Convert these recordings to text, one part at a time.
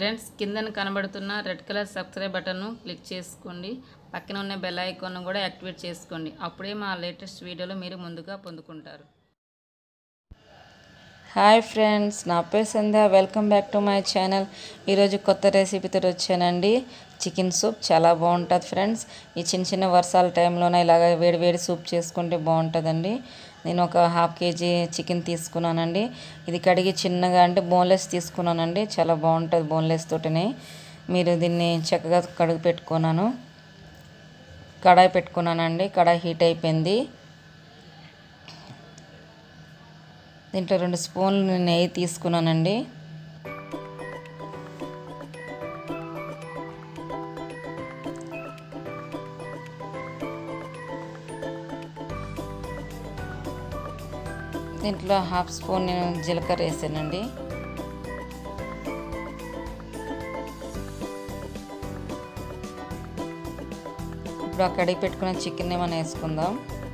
friends కిందన కనబడుతున్న red colour subscribe బటన్ను క్లిక్ చేసుకోండి పక్కన ఉన్న బెల్ ఐకాన్ను కూడా యాక్టివేట్ చేసుకోండి అప్పుడే మా లేటెస్ట్ వీడియోలు మీరు ముందుగా పొందుకుంటారు హాయ్ ఫ్రెండ్స్ నా పేరు Sandhya welcome back to my channel ఈరోజు కొత్త రెసిపీతో వచ్చానండి చికెన్ సూప్ చాలా బాగుంటుంది ఫ్రెండ్స్ ఈ చిన్న చిన్న వర్షాల టైంలోనే ఇలాగ వేడి వేడి సూప్ చేసుకుంటే బాగుంటుందండి నేను ఒక హాఫ్ కేజీ చికెన్ తీసుకున్నానండి ఇది కడిగి చిన్నగా అంటే బోన్లెస్ తీసుకున్నానండి చాలా బాగుంటుంది బోన్లెస్ తోటిని మీరు దీన్ని చక్కగా కడుగు పెట్టుకున్నాను కడాయి పెట్టుకున్నానండి కడాయి హీట్ అయిపోయింది దీంట్లో రెండు స్పూన్లు నెయ్యి తీసుకున్నానండి దీంట్లో హాఫ్ స్పూన్ నేను జీలకర్ర వేసానండి ఇప్పుడు ఆ కడిగి పెట్టుకున్న చికెన్ మనం వేసుకుందాం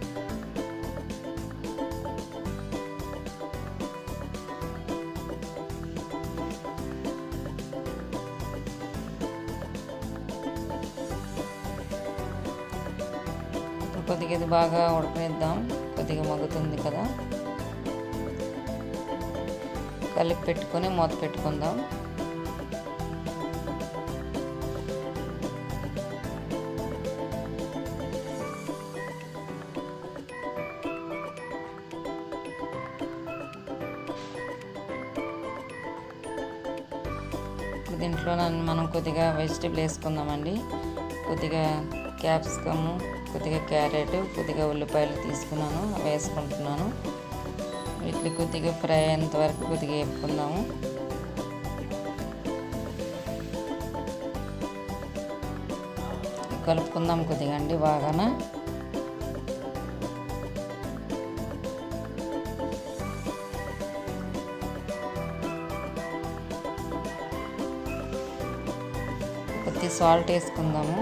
ఇప్పుడు కొద్దిగా ఇది బాగా ఉడకనిద్దాం కొద్దిగా మగ్గుతుంది కదా కలిపి పెట్టుకొని మూత పెట్టుకుందాం దీంట్లో మనం కొద్దిగా వెజిటేబుల్ వేసుకుందామండి కొద్దిగా క్యాప్సికము కొద్దిగా క్యారెట్ కొద్దిగా ఉల్లిపాయలు తీసుకున్నాను అవి వేసుకుంటున్నాను వీటిని కొద్దిగా ఫ్రై అయ్యేంత వరకు కొద్దిగా వేపుకుందాము కలుపుకుందాం కొద్దిగా అండి బాగాన కొద్ది సాల్ట్ వేసుకుందాము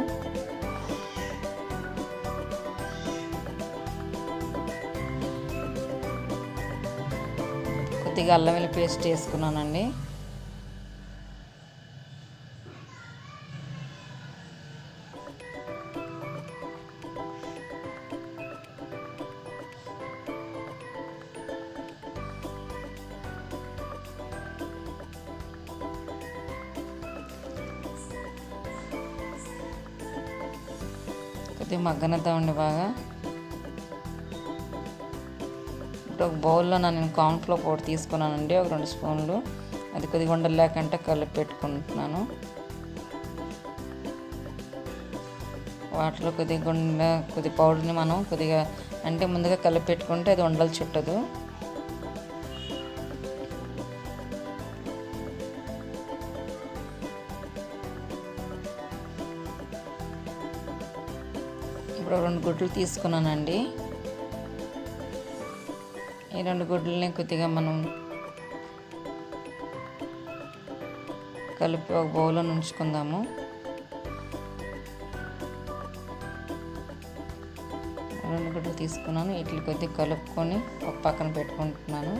కొద్దిగా అల్లం వెల్లి పేస్ట్ వేసుకున్నానండి కొద్దిగా మగ్గనిద్దామండి బాగా ఇప్పుడు ఒక బౌల్లో నేను కార్న్ఫ్లోర్ పౌడర్ తీసుకున్నానండి ఒక రెండు స్పూన్లు అది కొద్దిగా ఉండలు లేకంటే కలిపి పెట్టుకుంటున్నాను వాటిలో కొద్దిగా గుండె కొద్ది పౌడర్ని మనం కొద్దిగా అంటే ముందుగా కలిపి పెట్టుకుంటే అది ఉండలు చుట్టదు ఇప్పుడు రెండు గుడ్లు తీసుకున్నానండి ఈ రెండు గుడ్లని కొద్దిగా మనం కలిపి ఒక బౌల్లో ఉంచుకుందాము రెండు గుడ్లు తీసుకున్నాను ఇట్లా కొద్దిగా కలుపుకొని ఒక పక్కన పెట్టుకుంటున్నాను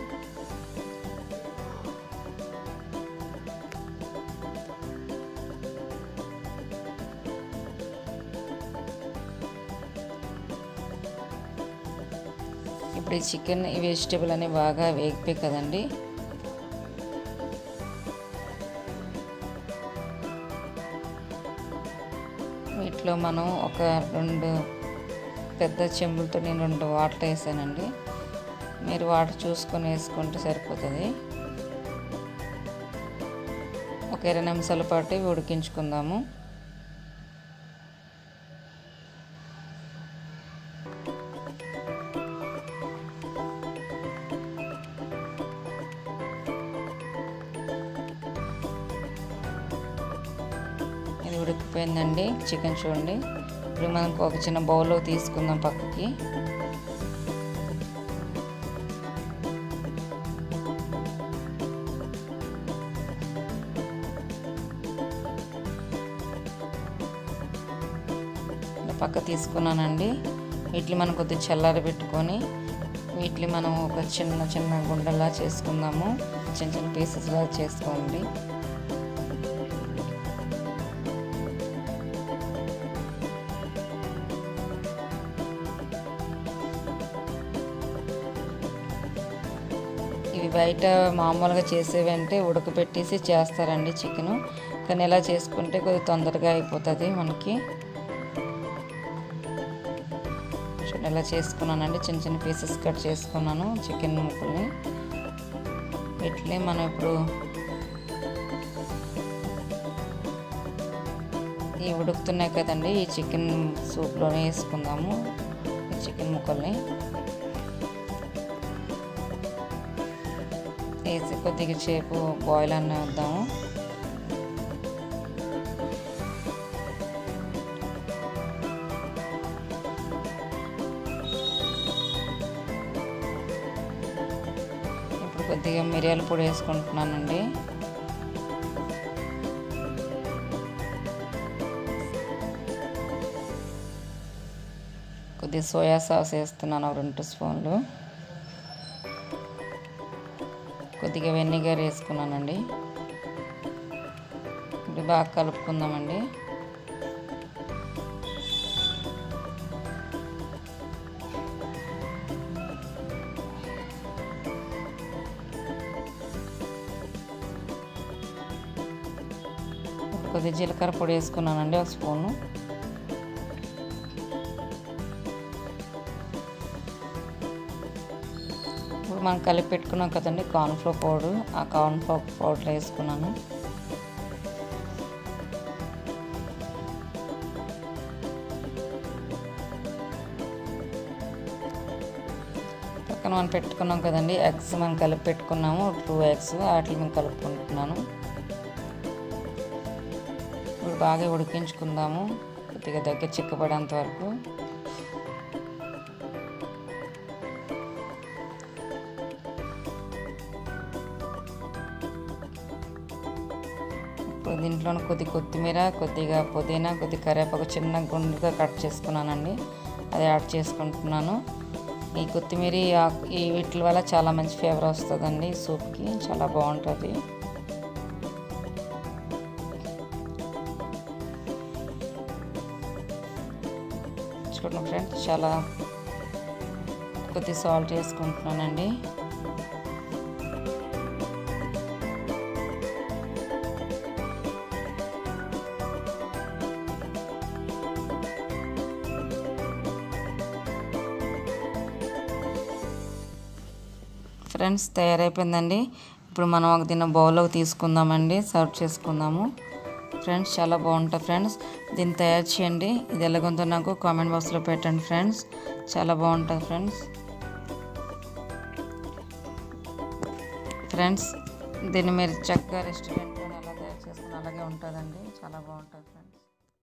ఇప్పుడు ఈ చికెన్ ఈ వెజిటేబుల్ అనేవి బాగా వేగిపోయి కదండి వీటిలో మనం ఒక రెండు పెద్ద చెంబులతో నేను రెండు వాటర్ వేసానండి మీరు వాటర్ చూసుకొని వేసుకుంటే సరిపోతుంది ఒక ఇరవై నిమిషాల పాటు ఉడికించుకుందాము ఇది ఉడికిపోయిందండి చికెన్ చూడండి ఇప్పుడు మనకు ఒక చిన్న బౌల్లో తీసుకుందాం పక్కకి పక్క తీసుకున్నానండి వీటిని మనం కొద్దిగా చల్లారి పెట్టుకొని వీటిని మనం ఒక చిన్న చిన్న గుండెలా చేసుకుందాము చిన్న చిన్న పీసెస్లా చేసుకోండి ఇవి బయట మామూలుగా చేసేవంటే ఉడకబెట్టేసి చేస్తారండి చికెను కానీ ఇలా చేసుకుంటే కొద్దిగా తొందరగా అయిపోతుంది మనకి చూడండి ఇలా చేసుకున్నానండి చిన్న చిన్న పీసెస్ కట్ చేసుకున్నాను చికెన్ ముక్కల్ని వీటిని మనం ఇప్పుడు ఈ ఉడుకుతున్నాయి కదండి ఈ చికెన్ సూప్లోనే వేసుకుందాము ఈ చికెన్ ముక్కల్ని వేసి కొద్దిగా సేపు బాయిల్ అన్న వద్దాము ఇప్పుడు కొద్దిగా మిరియాల పొడి వేసుకుంటున్నానండి కొద్దిగా సోయా సాస్ వేస్తున్నాను ఒక రెండు స్పూన్లు కొద్దిగా వెనిగర్ వేసుకున్నానండి ఇప్పుడు బాగా కలుపుకుందామండి కొద్దిగా జీలకర్ర పొడి వేసుకున్నానండి ఒక స్పూను ఇప్పుడు మనం కలిపి పెట్టుకున్నాం కదండి కార్న్ఫ్లోర్ పౌడర్ ఆ కార్న్ఫ్లోర్ పౌడర్ వేసుకున్నాను పక్కన మనం పెట్టుకున్నాం కదండి ఎగ్స్ మనం కలిపి పెట్టుకున్నాము టూ ఎగ్స్ వాటిని మేము కలుపుకుంటున్నాను ఇప్పుడు బాగా ఉడికించుకుందాము కొద్దిగా దగ్గర చిక్కబడేంత వరకు ఇప్పుడు దీంట్లో కొద్ది కొత్తిమీర కొద్దిగా పుదీనా కొద్ది కరివేపాకు చిన్న గుండుగా కట్ చేసుకున్నానండి అది యాడ్ చేసుకుంటున్నాను ఈ కొత్తిమీర ఈ ఆకు- ఈ వీటి వల్ల చాలా మంచి ఫ్లేవర్ వస్తుందండి ఈ సూప్కి చాలా బాగుంటుంది చూడండి ఫ్రెండ్స్ చాలా కొద్ది సాల్ట్ వేసుకుంటున్నానండి ఫ్రెండ్స్ తయారైపోయిందండి ఇప్పుడు మనం ఒక దిన బౌల్లోకి తీసుకుందామండి సర్వ్ చేసుకుందాము ఫ్రెండ్స్ చాలా బాగుంటుంది ఫ్రెండ్స్ దీన్ని తయారు చేయండి ఇది ఎలాగుందో నాకు కామెంట్ బాక్స్లో పెట్టండి ఫ్రెండ్స్ చాలా బాగుంటుంది ఫ్రెండ్స్ ఫ్రెండ్స్ దీన్ని మీరు చక్కగా రెస్టారెంట్లో ఎలా తయారు చేసుకుని అలాగే ఉంటుందండి చాలా బాగుంటుంది ఫ్రెండ్స్